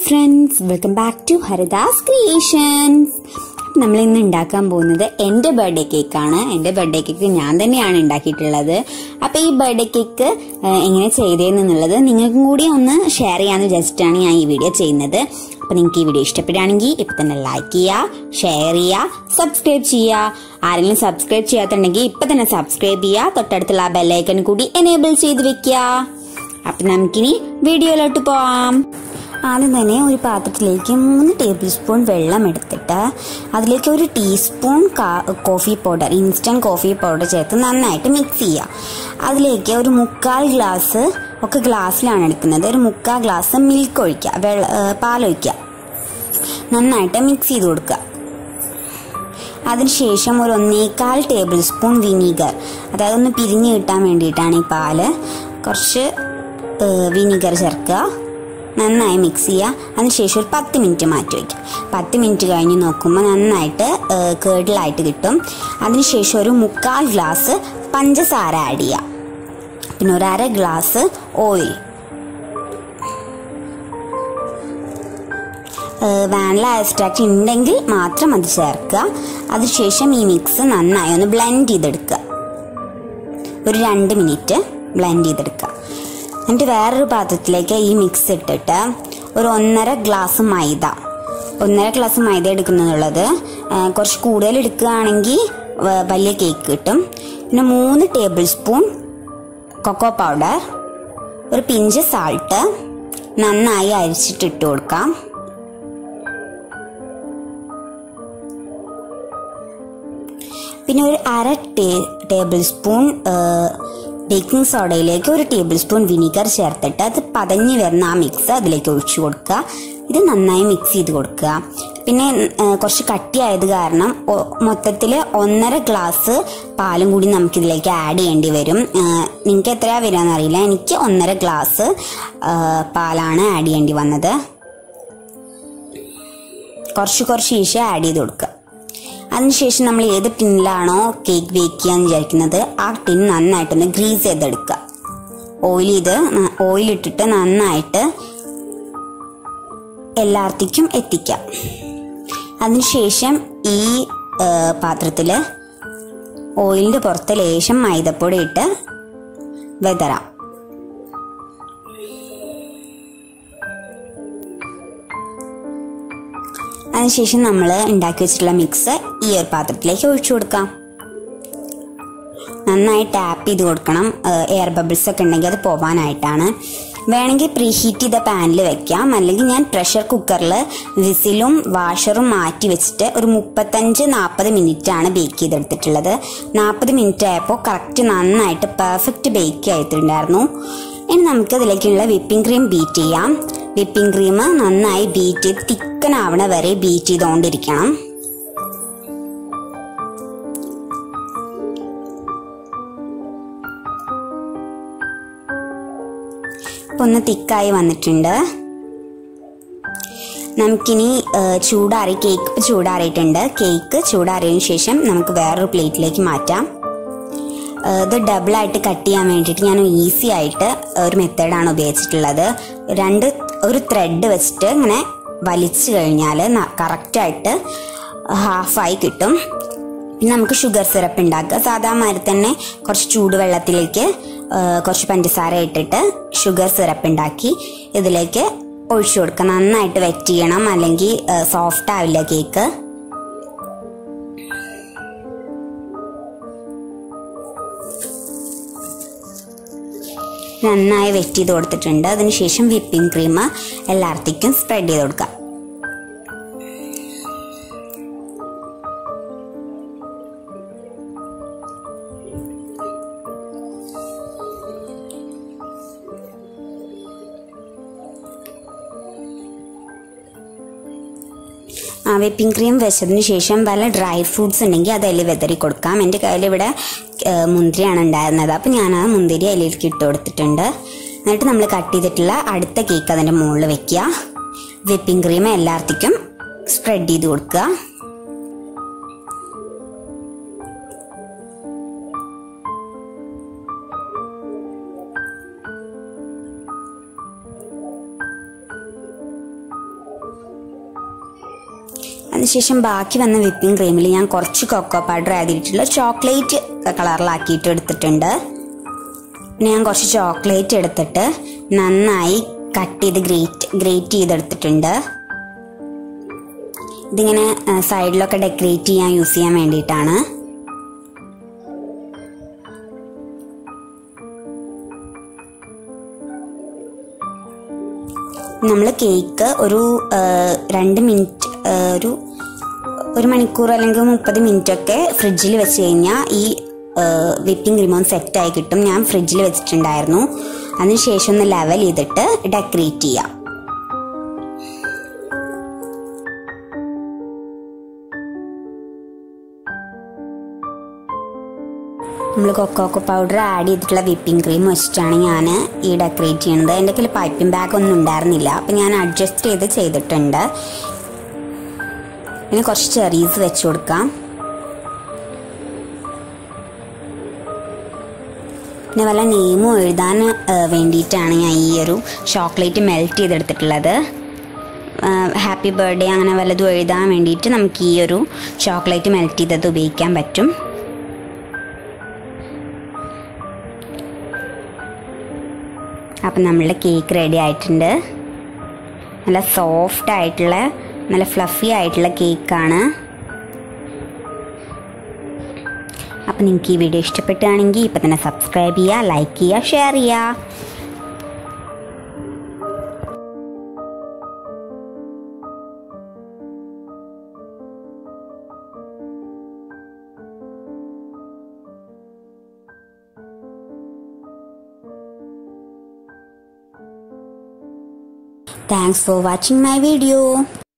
Friends welcome back to Haridas creations നമ്മൾ ഇന്ന് ഉണ്ടാക്കാൻ പോകുന്നത് എൻ്റെ ബർത്ത്ഡേ കേക്കാണ് എൻ്റെ ബർത്ത്ഡേ കേക്ക് ഞാൻ തന്നെയാണ് ഉണ്ടാക്കിയിട്ടുള്ളത് അപ്പോൾ ഈ ബർത്ത്ഡേ കേക്ക് എങ്ങനെ ചെയ്തതെന്നുള്ളത് നിങ്ങൾക്കും കൂടി ഒന്ന് ഷെയർ ചെയ്യാമെന്ന് വിചാരിച്ചിട്ടാണ് ഞാൻ ഈ വീഡിയോ ചെയ്യുന്നത് അപ്പോൾ നിങ്ങൾക്ക് ഈ വീഡിയോ ഇഷ്ടപ്പെടുകയാണെങ്കിൽ ഇപ്പം തന്നെ ലൈക്ക് ചെയ്യുക ഷെയർ ചെയ്യുക സബ്സ്ക്രൈബ് ചെയ്യുക ആരെങ്കിലും സബ്സ്ക്രൈബ് ചെയ്യാത്തുണ്ടെങ്കിൽ ഇപ്പം തന്നെ സബ്സ്ക്രൈബ് ചെയ്യുക തൊട്ടടുത്തുള്ള ആ ബെല്ലൈക്കൺ കൂടി എനേബിൾ ചെയ്ത് വെക്കുക അപ്പം നമുക്കിനി വീഡിയോയിലോട്ട് പോവാം ആദ്യം തന്നെ ഒരു പാത്രത്തിലേക്ക് മൂന്ന് ടേബിൾ സ്പൂൺ വെള്ളം എടുത്തിട്ട് അതിലേക്ക് ഒരു teaspoon coffee powder instant coffee powder ചേർത്ത് നന്നായിട്ട് മിക്സ് ചെയ്യുക അതിലേക്ക് ഒരു മുക്കാൽ ഗ്ലാസ് ഒക്കെ ഗ്ലാസ്സിലാണ് എടുക്കുന്നത് ഒരു മുക്കാൽ ഗ്ലാസ് മിൽക്ക് ഒഴിക്കുക വെള്ള പാലൊഴിക്കുക നന്നായിട്ട് മിക്സ് ചെയ്ത് കൊടുക്കുക അതിനുശേഷം ഒരു ഒന്നേകാൽ ടേബിൾ സ്പൂൺ വിനീഗർ അതായത് ഒന്ന് പിരിഞ്ഞ് കിട്ടാൻ വേണ്ടിയിട്ടാണ് ഈ പാല് കുറച്ച് വിനീഗർ ചേർക്കുക നന്നായി മിക്സ് ചെയ്യുക അതിനുശേഷം ഒരു പത്ത് മിനിറ്റ് മാറ്റി വയ്ക്കുക പത്ത് മിനിറ്റ് കഴിഞ്ഞ് നോക്കുമ്പോൾ നന്നായിട്ട് കേടിലായിട്ട് കിട്ടും അതിനുശേഷം ഒരു മുക്കാൽ ഗ്ലാസ് പഞ്ചസാര ആഡ് ചെയ്യുക പിന്നെ ഒരു അര ഗ്ലാസ് ഓയിൽ വാനില എക്സ്ട്രാക്ട് ഉണ്ടെങ്കിൽ മാത്രം അത് ചേർക്കുക അതിനുശേഷം ഈ മിക്സ് നന്നായി ഒന്ന് ബ്ലെൻഡ് ചെയ്തെടുക്കുക ഒരു രണ്ട് മിനിറ്റ് ബ്ലെൻഡ് ചെയ്തെടുക്കുക എന്നിട്ട് വേറൊരു പാത്രത്തിലേക്ക് ഈ മിക്സ് ഇട്ടിട്ട് ഒരു ഒന്നര ഗ്ലാസ് മൈദ ഒന്നര ഗ്ലാസ് മൈദ എടുക്കുന്നുള്ളത് കുറച്ച് കൂടുതൽ എടുക്കുകയാണെങ്കിൽ വലിയ കേക്ക് കിട്ടും പിന്നെ മൂന്ന് ടേബിൾ സ്പൂൺ കൊക്കോ പൗഡർ ഒരു പിഞ്ച് സാൾട്ട് നന്നായി അരിച്ചിട്ട് ഇട്ട് കൊടുക്കാം പിന്നെ ഒരു അര ടേബിൾ സ്പൂൺ ബേക്കിംഗ് സോഡയിലേക്ക് ഒരു ടേബിൾ സ്പൂൺ വിനീഗർ ചേർത്തിട്ട് അത് പതഞ്ഞ് വരുന്ന ആ മിക്സ് അതിലേക്ക് ഒഴിച്ചു കൊടുക്കുക ഇത് നന്നായി മിക്സ് ചെയ്ത് കൊടുക്കുക പിന്നെ കുറച്ച് കട്ടിയായത് കാരണം മൊത്തത്തിൽ ഒന്നര ഗ്ലാസ് പാലും കൂടി നമുക്കിതിലേക്ക് ആഡ് ചെയ്യേണ്ടി വരും നിങ്ങൾക്ക് എത്രയാ വരികയെന്ന് അറിയില്ല എനിക്ക് ഒന്നര ഗ്ലാസ് പാലാണ് ആഡ് ചെയ്യേണ്ടി വന്നത് കുറച്ച് കുറച്ച് ഈശ ആഡ് ചെയ്ത് കൊടുക്കുക അതിനുശേഷം നമ്മൾ ഏത് ടിന്നിലാണോ കേക്ക് ബേക്ക് ചെയ്യാന്ന് വിചാരിക്കുന്നത് ആ ടിൻ നന്നായിട്ടൊന്ന് ഗ്രീസ് ചെയ്തെടുക്കുക ഓയിൽ ചെയ്ത് ഓയിൽ ഇട്ടിട്ട് നന്നായിട്ട് എല്ലായിടത്തേക്കും എത്തിക്കാം അതിനുശേഷം ഈ പാത്രത്തിൽ ഓയിലിൻ്റെ പുറത്ത് ലേശം മൈദപ്പൊടി ഇട്ട് വെതറാം അതിനുശേഷം നമ്മൾ ഉണ്ടാക്കി വെച്ചിട്ടുള്ള മിക്സ് ഈ ഒരു പാത്രത്തിലേക്ക് ഒഴിച്ചു കൊടുക്കാം നന്നായി ടാപ്പ് ചെയ്ത് കൊടുക്കണം എയർ ബബിൾസ് ഒക്കെ ഉണ്ടെങ്കിൽ അത് പോകാനായിട്ടാണ് വേണമെങ്കിൽ പ്രീ ഹീറ്റ് ചെയ്ത പാനിൽ വെക്കാം അല്ലെങ്കിൽ ഞാൻ പ്രഷർ കുക്കറിൽ വിസിലും വാഷറും മാറ്റി വെച്ചിട്ട് ഒരു മുപ്പത്തഞ്ച് നാൽപ്പത് മിനിറ്റ് ആണ് ബേക്ക് ചെയ്തെടുത്തിട്ടുള്ളത് നാൽപ്പത് മിനിറ്റ് ആയപ്പോൾ കറക്റ്റ് നന്നായിട്ട് പെർഫെക്റ്റ് ബേക്ക് ആയിട്ടുണ്ടായിരുന്നു ഇനി നമുക്ക് അതിലേക്കുള്ള വിപ്പിംഗ് ക്രീം ബീറ്റ് ചെയ്യാം വിപ്പിംഗ് ക്രീം നന്നായി ബീറ്റ് ചെയ്ത് തിക്കനാവണ വരെ ബീറ്റ് ചെയ്തുകൊണ്ടിരിക്കണം ഇപ്പൊ ഒന്ന് തിക്കായി വന്നിട്ടുണ്ട് നമുക്കിനി ചൂടാറി കേക്ക് ചൂടാറിയിട്ടുണ്ട് കേക്ക് ചൂടാറിയതിനു ശേഷം നമുക്ക് വേറൊരു പ്ലേറ്റിലേക്ക് മാറ്റാം ഇത് ഡബിളായിട്ട് കട്ട് ചെയ്യാൻ വേണ്ടിയിട്ട് ഞാൻ ഈസി ആയിട്ട് ഒരു മെത്തേഡാണ് ഉപയോഗിച്ചിട്ടുള്ളത് രണ്ട് ഒരു ത്രെഡ് വെച്ചിട്ട് ഇങ്ങനെ വലിച്ചു കഴിഞ്ഞാൽ കറക്റ്റായിട്ട് ഹാഫായി കിട്ടും പിന്നെ നമുക്ക് ഷുഗർ സിറപ്പ് ഉണ്ടാക്കുക സാധാരണ തന്നെ കുറച്ച് ചൂടുവെള്ളത്തിലേക്ക് കുറച്ച് പഞ്ചസാര ഇട്ടിട്ട് ഷുഗർ സിറപ്പ് ഉണ്ടാക്കി ഇതിലേക്ക് ഒഴിച്ചു കൊടുക്കുക നന്നായിട്ട് വെറ്റ് ചെയ്യണം അല്ലെങ്കിൽ സോഫ്റ്റ് ആവില്ല കേക്ക് നന്നായി വെറ്റ് ചെയ്ത് കൊടുത്തിട്ടുണ്ട് അതിനുശേഷം വിപ്പിംഗ് ക്രീം എല്ലായിടത്തേക്കും സ്പ്രെഡ് ചെയ്ത് കൊടുക്കാം ആ വിപ്പിംഗ് ക്രീം വെച്ചതിന് ശേഷം വല്ല ഡ്രൈ ഫ്രൂട്ട്സ് ഉണ്ടെങ്കിൽ അത് അതിൽ വെതറി കൊടുക്കാം എൻ്റെ കയ്യിൽ ഇവിടെ മുന്തിരിയാണ് ഉണ്ടായിരുന്നത് അപ്പം ഞാൻ ആ മുന്തിരി അതിലേക്ക് ഇട്ട് കൊടുത്തിട്ടുണ്ട് എന്നിട്ട് നമ്മൾ കട്ട് ചെയ്തിട്ടുള്ള അടുത്ത കേക്ക് അതിൻ്റെ മുകളിൽ വെക്കുക വിപ്പിംഗ് ക്രീം എല്ലായിടത്തേക്കും സ്പ്രെഡ് ചെയ്ത് കൊടുക്കുക അതിനുശേഷം ബാക്കി വന്ന വിപ്പിംഗ് ക്രീമിൽ ഞാൻ കുറച്ച് കൊക്കോ പൗഡർ ആദ്യമായിട്ടുള്ള ചോക്ലേറ്റ് കളറിലാക്കിയിട്ട് എടുത്തിട്ടുണ്ട് പിന്നെ ഞാൻ കുറച്ച് ചോക്ലേറ്റ് എടുത്തിട്ട് നന്നായി കട്ട് ചെയ്ത് ഗ്രേറ്റ് ഗ്രേറ്റ് ചെയ്തെടുത്തിട്ടുണ്ട് ഇതിങ്ങനെ സൈഡിലൊക്കെ ഡെക്കറേറ്റ് ചെയ്യാൻ യൂസ് ചെയ്യാൻ വേണ്ടിയിട്ടാണ് നമ്മൾ കേക്ക് ഒരു ആ, രണ്ട് മിനിറ്റ് ആ, ഒരു ഒരു മണിക്കൂർ അല്ലെങ്കിൽ മുപ്പത് മിനിറ്റ് ഒക്കെ ഫ്രിഡ്ജിൽ വെച്ച് കഴിഞ്ഞാൽ ഈ വിപ്പിംഗ് ക്രീമോൺ സെറ്റായി കിട്ടും ഞാൻ ഫ്രിഡ്ജിൽ വെച്ചിട്ടുണ്ടായിരുന്നു അതിനുശേഷം ഒന്ന് ലെവൽ ചെയ്തിട്ട് ഡെക്കറേറ്റ് ചെയ്യാം നമ്മൾ കൊക്കോക്കോ പൗഡർ ആഡ് ചെയ്തിട്ടുള്ള വിപ്പിംഗ് ക്രീം വെച്ചിട്ടാണ് ഞാൻ ഈ ഡെക്കറേറ്റ് ചെയ്യുന്നത് എൻ്റെ കയ്യിൽ പൈപ്പിംഗ് ബാഗ് ഒന്നും ഉണ്ടായിരുന്നില്ല അപ്പം ഞാൻ അഡ്ജസ്റ്റ് ചെയ്ത് ചെയ്തിട്ടുണ്ട് പിന്നെ കുറച്ച് ചെറീസ് വെച്ച് കൊടുക്കാം പിന്നെ വല്ല നെയിമും എഴുതാൻ ആ, വേണ്ടിയിട്ടാണ് ഞാൻ ഈ ഒരു ചോക്ലേറ്റ് മെൽറ്റ് ചെയ്തെടുത്തിട്ടുള്ളത് ഹാപ്പി ബർത്ത്ഡേ അങ്ങനെ വല്ലതും എഴുതാൻ വേണ്ടിയിട്ട് നമുക്ക് ഈ ഒരു ചോക്ലേറ്റ് മെൽറ്റ് ചെയ്തത് ഉപയോഗിക്കാൻ പറ്റും അപ്പം നമ്മളുടെ കേക്ക് റെഡി ആയിട്ടുണ്ട് നല്ല സോഫ്റ്റ് ആയിട്ടുള്ള നല്ല ഫ്ലഫി ആയിട്ടുള്ള കേക്കാണ് അപ്പം നിങ്ങൾക്ക് ഈ വീഡിയോ ഇഷ്ടപ്പെട്ടുകയാണെങ്കിൽ ഇപ്പം തന്നെ സബ്സ്ക്രൈബ് ചെയ്യുക ലൈക്ക് ചെയ്യുക ഷെയർ ചെയ്യുക Thanks for watching my video.